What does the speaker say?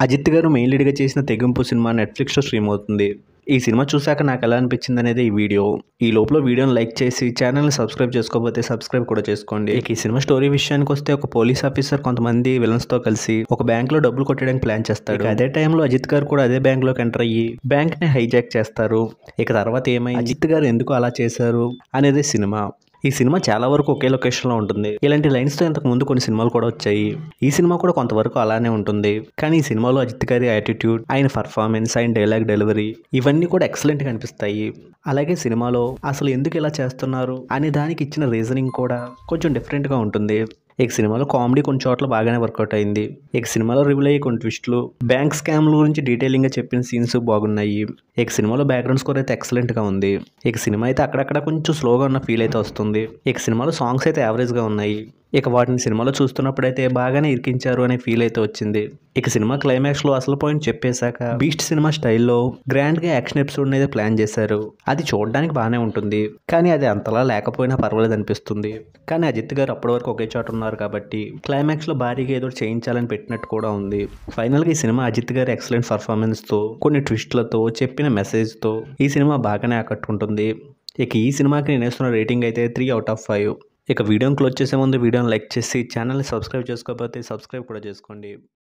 అజిత్ గారు మెయిన్ లీడ్గా చేసిన తెగింపు సినిమా నెట్ఫ్లిక్స్లో స్ట్రీమ్ అవుతుంది ఈ సినిమా చూశాక నాకు ఎలా అనిపించింది అనేది ఈ వీడియో ఈ లోపల వీడియోని లైక్ చేసి ఛానల్ని సబ్స్క్రైబ్ చేసుకోకపోతే సబ్స్క్రైబ్ కూడా చేసుకోండి ఇక ఈ సినిమా స్టోరీ విషయానికి వస్తే ఒక పోలీస్ ఆఫీసర్ కొంతమంది విలన్స్తో కలిసి ఒక బ్యాంక్లో డబ్బులు కొట్టడానికి ప్లాన్ చేస్తాడు అదే టైంలో అజిత్ గారు కూడా అదే బ్యాంక్లోకి ఎంటర్ అయ్యి బ్యాంక్ని హైజాక్ చేస్తారు ఇక తర్వాత ఏమై అజిత్ గారు ఎందుకు అలా చేశారు అనేది సినిమా ఈ సినిమా చాలా వరకు ఒకే లొకేషన్లో ఉంటుంది ఇలాంటి లైన్స్తో ఇంతకు ముందు కొన్ని సినిమాలు కూడా వచ్చాయి ఈ సినిమా కూడా కొంతవరకు అలానే ఉంటుంది కానీ ఈ సినిమాలో అజిత్ గారి యాటిట్యూడ్ ఆయన పర్ఫార్మెన్స్ ఆయన డైలాగ్ డెలివరీ ఇవన్నీ కూడా ఎక్సలెంట్గా అనిపిస్తాయి అలాగే సినిమాలో అసలు ఎందుకు ఇలా చేస్తున్నారు అనే దానికి ఇచ్చిన రీజనింగ్ కూడా కొంచెం డిఫరెంట్గా ఉంటుంది ఇక సినిమాలో కామెడీ కొన్ని చోట్ల బాగానే వర్కౌట్ అయింది ఇక సినిమాలో రివీల్ అయ్యే కొన్ని ట్విస్టులు బ్యాంక్ స్కామ్ల గురించి డీటెయిలింగ్గా చెప్పిన సీన్స్ బాగున్నాయి ఇక సినిమాలో బ్యాక్గ్రౌండ్ స్కోర్ అయితే ఎక్సలెంట్గా ఉంది ఇక సినిమా అయితే అక్కడక్కడ కొంచెం స్లోగా ఉన్న ఫీల్ అయితే వస్తుంది ఇక సినిమాలో సాంగ్స్ అయితే యావరేజ్గా ఉన్నాయి ఇక వాటిని సినిమాలో చూస్తున్నప్పుడైతే బాగానే ఇరికించారు అనే ఫీల్ అయితే వచ్చింది ఇక సినిమా క్లైమాక్స్లో అసలు పాయింట్ చెప్పేశాక బీస్ట్ సినిమా స్టైల్లో గ్రాండ్గా యాక్షన్ ఎపిసోడ్ అయితే ప్లాన్ చేశారు అది చూడడానికి బాగానే ఉంటుంది కానీ అది అంతలా లేకపోయినా పర్వాలేదు అనిపిస్తుంది కానీ అజిత్ గారు అప్పటి వరకు ఒకే చోట ఉన్నారు కాబట్టి క్లైమాక్స్లో భారీగా ఏదో చేయించాలని పెట్టినట్టు కూడా ఉంది ఫైనల్గా ఈ సినిమా అజిత్ గారి ఎక్సలెంట్ పర్ఫార్మెన్స్తో కొన్ని ట్విస్ట్లతో చెప్పిన మెసేజ్తో ఈ సినిమా బాగానే ఆకట్టుకుంటుంది ఇక ఈ సినిమాకి నేను వేస్తున్న రేటింగ్ అయితే త్రీ అవుట్ ఆఫ్ ఫైవ్ ఇక వీడియోని క్లోజ్ చేసే ముందు వీడియోని లైక్ చేసి ఛానల్ని సబ్స్క్రైబ్ చేసుకోకపోతే సబ్స్క్రైబ్ కూడా చేసుకోండి